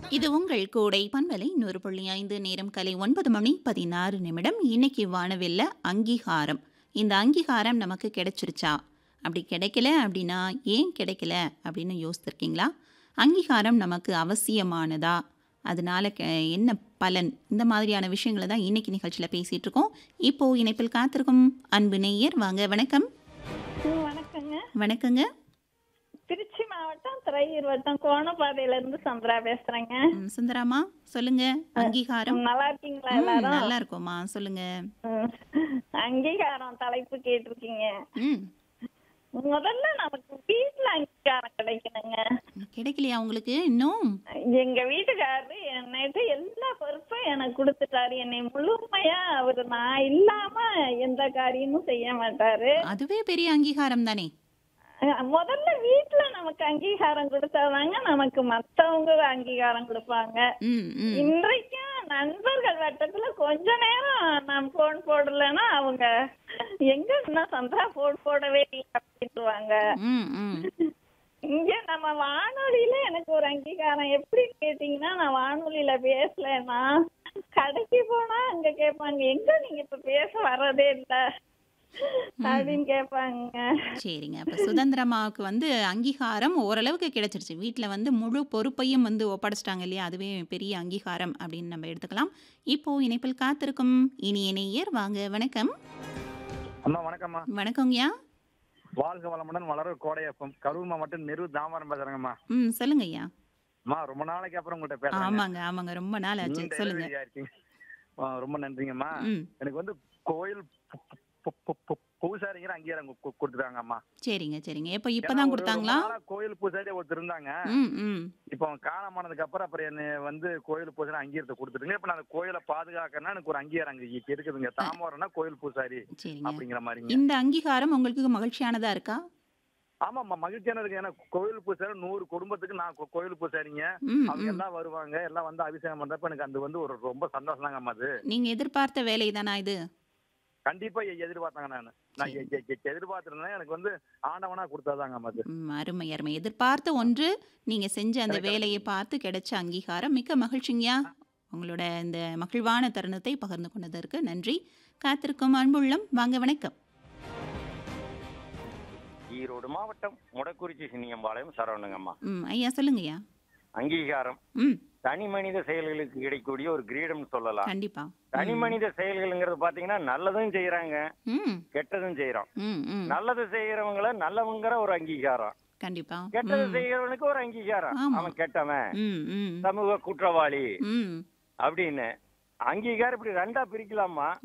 இது உங்கள் கூடை பண்பலை நூறு புள்ளி ஐந்து நேரம் கலை ஒன்பது மணி பதினாறு நிமிடம் இன்னைக்கு வானவில்ல அங்கீகாரம் இந்த அங்கீகாரம் நமக்கு கிடைச்சிருச்சா அப்படி கிடைக்கல அப்படின்னா ஏன் கிடைக்கல அப்படின்னு யோசித்திருக்கீங்களா அங்கீகாரம் நமக்கு அவசியமானதா அதனால கெ- என்ன பலன் இந்த மாதிரியான விஷயங்களை தான் இன்னைக்கு நிகழ்ச்சியில் பேசிட்டு இருக்கோம் இப்போ இணைப்பில் காத்திருக்கும் அன்பு நேயர் வாங்க வணக்கம் ம், வணக்கங்க வணக்கங்க திருச்சி மாவட்டம் துறையூர் வட்டம் கோணப்பாதையில இருந்து சந்திரா பேசுறேங்க ம், சுந்தராமா சொல்லுங்க அங்கீகாரம் ம், நல்லா இருக்கீங்களா ம், எல்லாரும் நல்லா இருக்கோம்மா சொல்லுங்க ம். அங்கீகாரம் தலைப்பு கேட்டிருக்கீங்க ம் முதல்ல நமக்கு வீட்டுல அங்கீகாரம் கிடைக்கணுங்க கிடைக்கலையா உங்களுக்கு இன்னும் எங்க வீட்டுக்காரரு என்னட்டு எல்லா பொறுப்பும் எனக்கு கொடுத்துட்டாரு என்னை முழுமையா அவரு நான் இல்லாம எந்த காரியமும் செய்ய மாட்டாரு அதுவே பெரிய அங்கீகாரம் தானே அஹ் முதல்ல வீட்டுல நமக்கு அங்கீகாரம் கொடுத்தாதாங்க நமக்கு மத்தவங்க அங்கீகாரம் கொடுப்பாங்க ம் ம் இன்றைக்கும் நண்பர்கள் வட்டத்துல கொஞ்ச நேரம் நான் போன் போடலைன்னா அவங்க எங்க இன்னும் சந்திரா போன் போடவே இல்லை அப்படின்ட்டுவாங்க ம் ம் இங்க நம்ம வானொலியில எனக்கு ஒரு அங்கீகாரம் எப்படி கேட்டீங்கன்னா நான் வானொலியில பேசலைன்னா கடைக்கு போனா அங்க கேட்பாங்க எங்க நீங்க இப்ப பேச வர்றதே இல்ல அப்படின்னு கேட்பாங்க சரிங்க அப்போ சுதந்திரமாவுக்கு வந்து அங்கீகாரம் ஓரளவுக்கு கிடைச்சிருச்சு வீட்டில் வந்து முழு பொறுப்பையும் வந்து ஒப்படைச்சிட்டாங்க இல்லையா அதுவே பெரிய அங்கீகாரம் அப்படின்னு நம்ம எடுத்துக்கலாம் இப்போ இணைப்பில் காத்திருக்கும் இனிய நேயர் வாங்க வணக்கம் அம்மா வணக்கம்மா வணக்கங்கய்யா வாழ்க வளமுடன் வளர கோடையப்பம் கரூர் மாவட்டம் நெரு தாமரம் பேசுறேங்கம்மா ம் சொல்லுங்க ஐயா அம்மா ரொம்ப நாளைக்கு அப்புறம் உங்கள்கிட்ட பேசுறேன் ஆமாங்க ஆமாங்க ரொம்ப நாள் ஆச்சு சொல்லுங்க இருக்கீங்க ஆ, ரொம்ப நன்றிங்கம்மா ம் எனக்கு வந்து கோயில் பு- பு- பு- பு- பூசாரிங்கிற அங்கீகாரம் கு- கு- கொடுத்துட்டாங்கம்மா சரிங்க சரிங்க எப்போ ஏன்னா இப்போதான் ஒரு கொடுத்தாங்களா ரொம்ப நாளா கோயில் பூசாரி ஒருத்தர் இருந்தாங்க ம் ம் இப்போ அவன் காலமானதுக்கு அப்புறம் அப்புறம் என்ன வந்து கோயில் பூசாரி அங்கீகாரத்தை கொடுத்துட்டுங்க இப்ப நான் அந்த கோயிலை பாதுகாக்கணும்னா எனக்கு ஒரு அங்கீகாரம் அங்க இங்க இருக்குதுங்க தாமரம்னா கோயில் பூசாரி சரிங்க அப்படிங்கிற மாதிரிங்க இந்த அங்கீகாரம் உங்களுக்கு மகிழ்ச்சியானதா இருக்கா ஆமாம்மா மகிழ்ச்சியானதுக்கு ஏன்னா கோயில் பூசாரி நூறு குடும்பத்துக்கு நான் கோ- கோயில் பூசாரிங்க ம் அவங்க ம் எல்லாம் வருவாங்க எல்லாம் வந்து அபிஷேகம் பண்றப்ப எனக்கு அது வந்து ஒரு ரொம்ப சந்தோஷம் தாங்க அது நீங்க எதிர்பார்த்த வேலை தானா இது கண்டிப்பா எ- எதிர்பார்த்தாங்க நான் நான் எ- எ- எ- எதிர்பார்த்திருந்தேன் எனக்கு வந்து ஆண்டவனா கொடுத்தாதாங்க அது ம், அருமை அருமை எதிர்பார்த்த ஒன்று நீங்க செஞ்ச அந்த கிடைக்க- வேலையை பார்த்து கிடைச்ச அங்கீகாரம் மிக்க மகிழ்ச்சிங்கயா உங்களோட இந்த மகிழ்வான தருணத்தை பகிர்ந்து கொண்டதற்கு நன்றி காத்திருக்கும் அன்புள்ளம் வாங்க வணக்கம் ஈரோடு மாவட்டம் முடக்குறிச்சி சின்னியம்பாளையம் சரவணங்கம்மா ம் ஐயா சொல்லுங்கய்யா அங்கீகாரம் ம் தனி மனித செயல்களுக்கு கிடைக்கக்கூடிய ஒரு கிரீடம்னு சொல்லலாம் கண்டிப்பா தனி மனித செயல்கள்ங்கிறது பாத்தீங்கன்னா நல்லதும் செய்யறாங்க ம் கெட்டதும் செய்யறோம் ம் ம் நல்லது செய்யறவங்கள நல்லவங்கிற ஒரு அங்கீகாரம் கண்டிப்பா கெட்டது ம், செய்யறவனுக்கு ஒரு அங்கீகாரம் ஆமா. அவன் கெட்டவன் ம் ம் சமூக குற்றவாளி ம் அப்படின்னு அங்கீகாரம் இப்படி ரெண்டா பிரிக்கலாமா